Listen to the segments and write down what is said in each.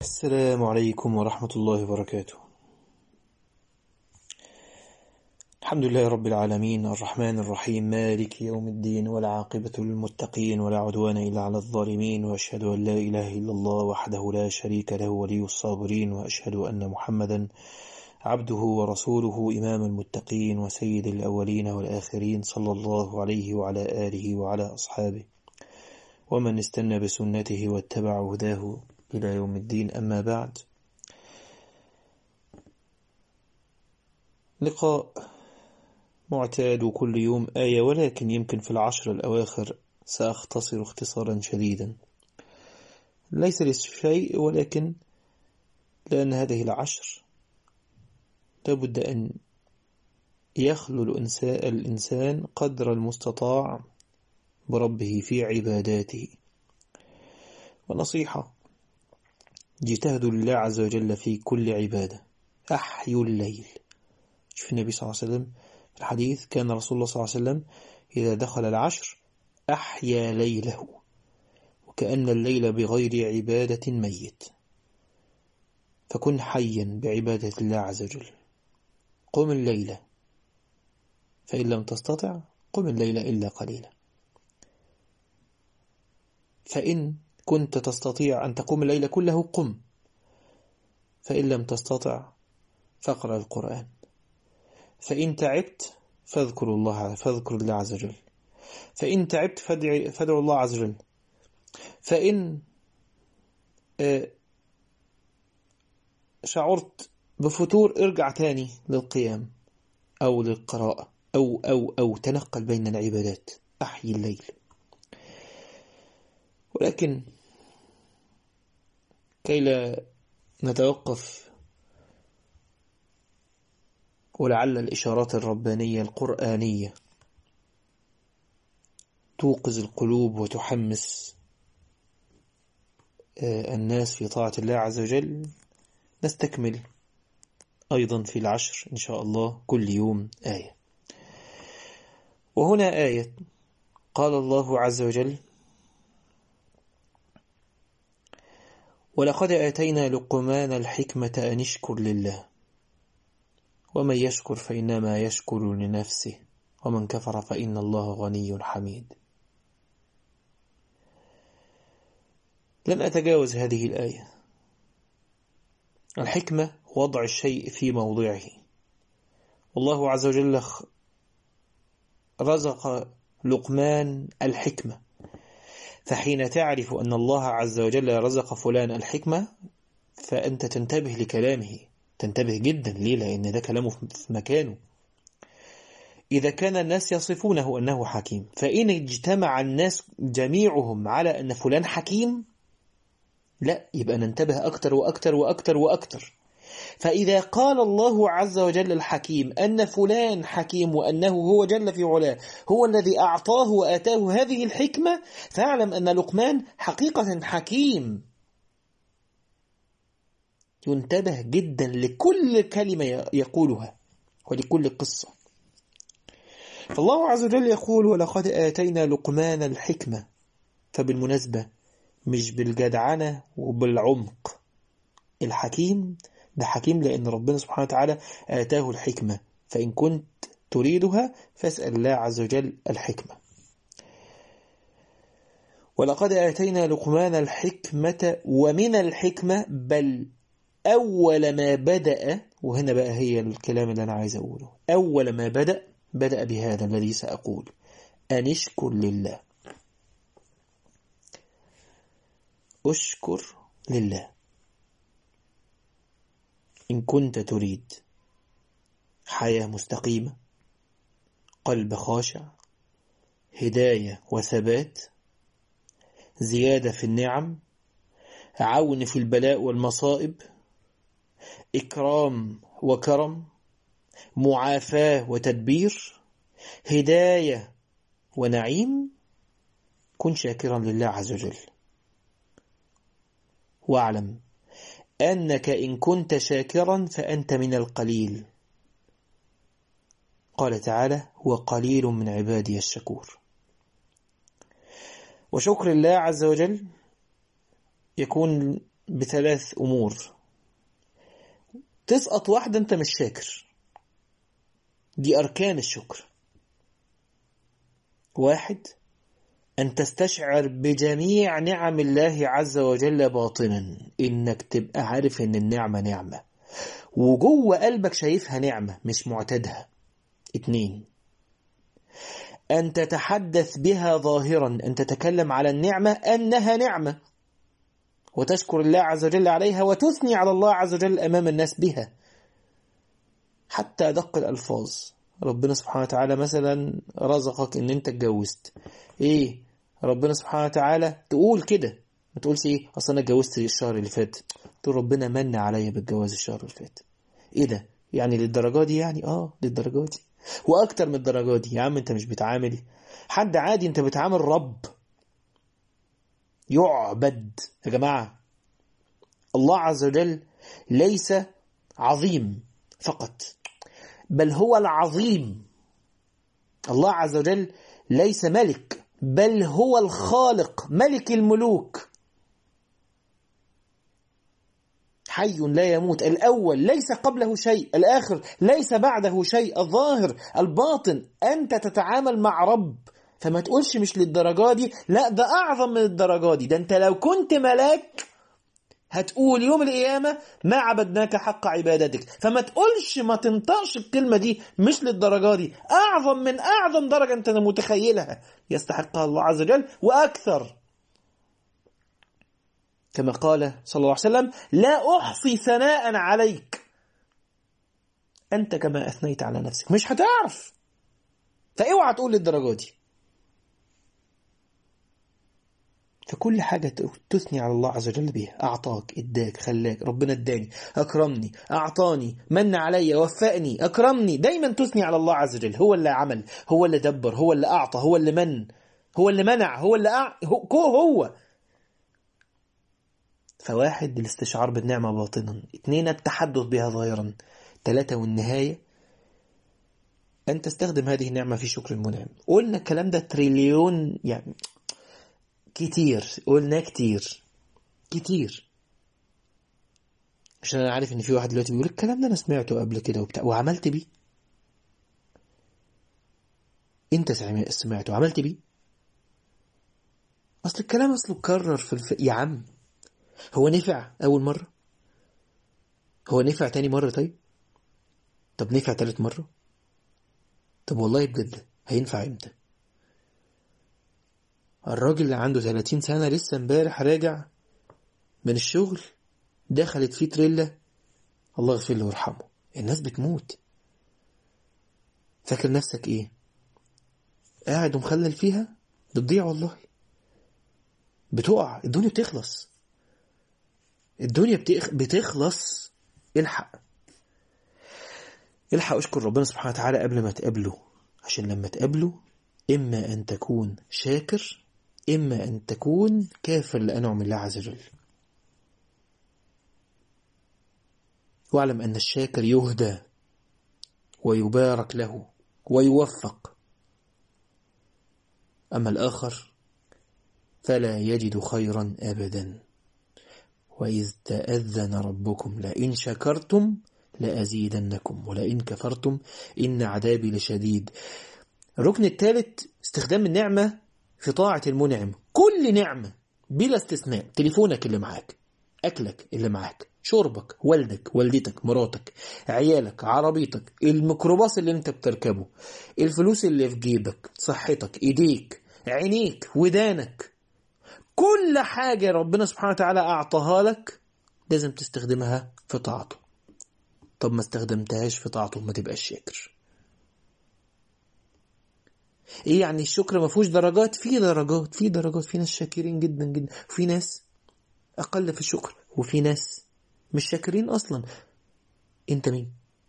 السلام عليكم ورحمة الله وبركاته الحمد لله رب العالمين الرحمن الرحيم مالك يوم الدين والعاقبة للمتقين ولا عدوان إلا على الظالمين وأشهد أن لا إله إلا الله وحده لا شريك له ولي الصابرين وأشهد أن محمدا عبده ورسوله إمام المتقين وسيد الأولين والآخرين صلى الله عليه وعلى آله وعلى أصحابه ومن استنى بسنته واتبع هداه إلى يوم الدين أما بعد لقاء معتاد كل يوم آية ولكن يمكن في العشر الأواخر سأختصر اختصارا شديدا ليس لشيء ولكن لأن هذه العشر لابد أن يخلو الإنسان قدر المستطاع بربه في عباداته ونصيحة اجتهدوا لله عز وجل في كل عبادة أحيوا الليل شوف النبي صلى الله عليه وسلم في الحديث كان رسول الله صلى الله عليه وسلم إذا دخل العشر أحيا ليله وكأن الليل بغير عبادة ميت فكن حيا بعبادة الله عز وجل قم الليلة فإن لم تستطع قم الليل إلا قليلا فإن كنت تستطيع أن تقوم الليل كله قم فإن لم تستطع فاقرأ القرآن فإن تعبت فاذكر الله فاذكر الله عز وجل فإن تعبت فادعو الله عز وجل فإن شعرت بفتور ارجع تاني للقيام أو للقراءة أو أو أو تنقل بين العبادات أحيي الليل ولكن كي لا نتوقف ولعل الإشارات الربانية القرآنية توقظ القلوب وتحمس الناس في طاعة الله عز وجل نستكمل أيضا في العشر إن شاء الله كل يوم آية وهنا آية قال الله عز وجل ولقد آتينا لقمان الحكمة أن اشكر لله ومن يشكر فإنما يشكر لنفسه ومن كفر فإن الله غني حميد لن أتجاوز هذه الآية الحكمة وضع الشيء في موضعه والله عز وجل رزق لقمان الحكمة فحين تعرف أن الله عز وجل رزق فلان الحكمة فأنت تنتبه لكلامه تنتبه جدا ليه لأن ده كلامه في مكانه إذا كان الناس يصفونه أنه حكيم فإن اجتمع الناس جميعهم على أن فلان حكيم لا يبقى ننتبه أكتر وأكتر وأكتر وأكتر فإذا قال الله عز وجل الحكيم أن فلان حكيم وأنه هو جل في علاه هو الذي أعطاه وآتاه هذه الحكمة فاعلم أن لقمان حقيقة حكيم ينتبه جدا لكل كلمة يقولها ولكل قصة فالله عز وجل يقول ولقد آتينا لقمان الحكمة فبالمناسبة مش بالجدعنة وبالعمق الحكيم ده حكيم لأن ربنا سبحانه وتعالى آتاه الحكمة فإن كنت تريدها فاسأل الله عز وجل الحكمة ولقد آتينا لقمان الحكمة ومن الحكمة بل أول ما بدأ وهنا بقى هي الكلام اللي أنا عايز أقوله أول ما بدأ بدأ بهذا الذي سأقول أن اشكر لله أشكر لله إن كنت تريد حياة مستقيمة قلب خاشع هداية وثبات زيادة في النعم عون في البلاء والمصائب إكرام وكرم معافاة وتدبير هداية ونعيم كن شاكرا لله عز وجل واعلم أنك إن كنت شاكرا فأنت من القليل قال تعالى وقليل من عبادي الشكور وشكر الله عز وجل يكون بثلاث أمور تسقط واحدة أنت مش شاكر دي أركان الشكر واحد أن تستشعر بجميع نعم الله عز وجل باطنا إنك تبقى عارف إن النعمة نعمة وجوه قلبك شايفها نعمة مش معتادها اتنين أن تتحدث بها ظاهرا أن تتكلم على النعمة أنها نعمة وتشكر الله عز وجل عليها وتثني على الله عز وجل أمام الناس بها حتى أدق الألفاظ ربنا سبحانه وتعالى مثلا رزقك ان انت اتجوزت ايه ربنا سبحانه وتعالى تقول كده ما تقولش ايه اصل انا اتجوزت الشهر اللي فات تقول ربنا من عليا بالجواز الشهر اللي فات ايه ده يعني للدرجه دي يعني اه للدرجه دي واكتر من الدرجه دي يا عم انت مش بتعامل حد عادي انت بتعامل رب يعبد يا جماعه الله عز وجل ليس عظيم فقط بل هو العظيم الله عز وجل ليس ملك بل هو الخالق ملك الملوك حي لا يموت الأول ليس قبله شيء الآخر ليس بعده شيء الظاهر الباطن أنت تتعامل مع رب فما تقولش مش للدرجة دي لا ده أعظم من الدرجة دي ده أنت لو كنت ملاك هتقول يوم القيامة ما عبدناك حق عبادتك فما تقولش ما تنطقش الكلمة دي مش للدرجة دي أعظم من أعظم درجة أنت متخيلها يستحقها الله عز وجل وأكثر كما قال صلى الله عليه وسلم لا أحصي ثناء عليك أنت كما أثنيت على نفسك مش هتعرف فاوعى تقول للدرجة دي فكل حاجة تثني على الله عز وجل بيها أعطاك إداك خلاك ربنا اداني أكرمني أعطاني من علي وفقني أكرمني دايما تثني على الله عز وجل هو اللي عمل هو اللي دبر هو اللي أعطى هو اللي من هو اللي منع هو اللي أع... هو, هو فواحد الاستشعار بالنعمة باطنا اثنين التحدث بها ظاهرا ثلاثة والنهاية أن تستخدم هذه النعمة في شكر المنعم قلنا الكلام ده تريليون يعني كتير قلنا كتير كتير عشان انا عارف ان في واحد دلوقتي بيقول الكلام ده انا سمعته قبل كده وبتاع وعملت بيه انت سمعته وعملت بيه اصل الكلام اصله اتكرر في الف... يا عم هو نفع اول مرة هو نفع تاني مرة طيب طب نفع تالت مرة طب والله بجد هينفع امتى الراجل اللي عنده 30 سنة لسه امبارح راجع من الشغل دخلت فيه تريلا الله يغفر له ويرحمه الناس بتموت فاكر نفسك ايه قاعد ومخلل فيها بتضيع والله بتقع الدنيا بتخلص الدنيا بتخ... بتخلص الحق الحق اشكر ربنا سبحانه وتعالى قبل ما تقابله عشان لما تقابله إما أن تكون شاكر إما أن تكون كافر لأنعم الله عز وجل واعلم أن الشاكر يهدى ويبارك له ويوفق أما الآخر فلا يجد خيرا أبدا وإذ تأذن ربكم لئن شكرتم لأزيدنكم ولئن كفرتم إن عذابي لشديد الركن الثالث استخدام النعمة في طاعة المنعم كل نعمة بلا استثناء تليفونك اللي معاك أكلك اللي معاك شربك والدك والدتك مراتك عيالك عربيتك الميكروباص اللي انت بتركبه الفلوس اللي في جيبك صحتك ايديك عينيك ودانك كل حاجة ربنا سبحانه وتعالى أعطاها لك لازم تستخدمها في طاعته طب ما استخدمتهاش في طاعته ما تبقاش شاكر ايه يعني الشكر ما فيهوش درجات في درجات في درجات في ناس شاكرين جدا جدا وفي ناس اقل في الشكر وفي ناس مش شاكرين اصلا انت مين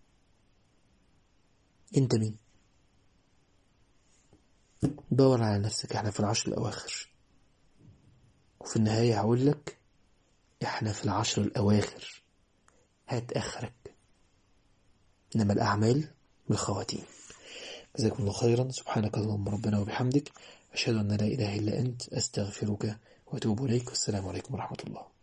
انت مين دور على نفسك احنا في العشر الاواخر وفي النهاية هقول لك احنا في العشر الاواخر هات اخرك انما الاعمال بالخواتيم جزاكم الله خيرا سبحانك اللهم ربنا وبحمدك أشهد أن لا إله إلا أنت أستغفرك وأتوب إليك والسلام عليكم ورحمة الله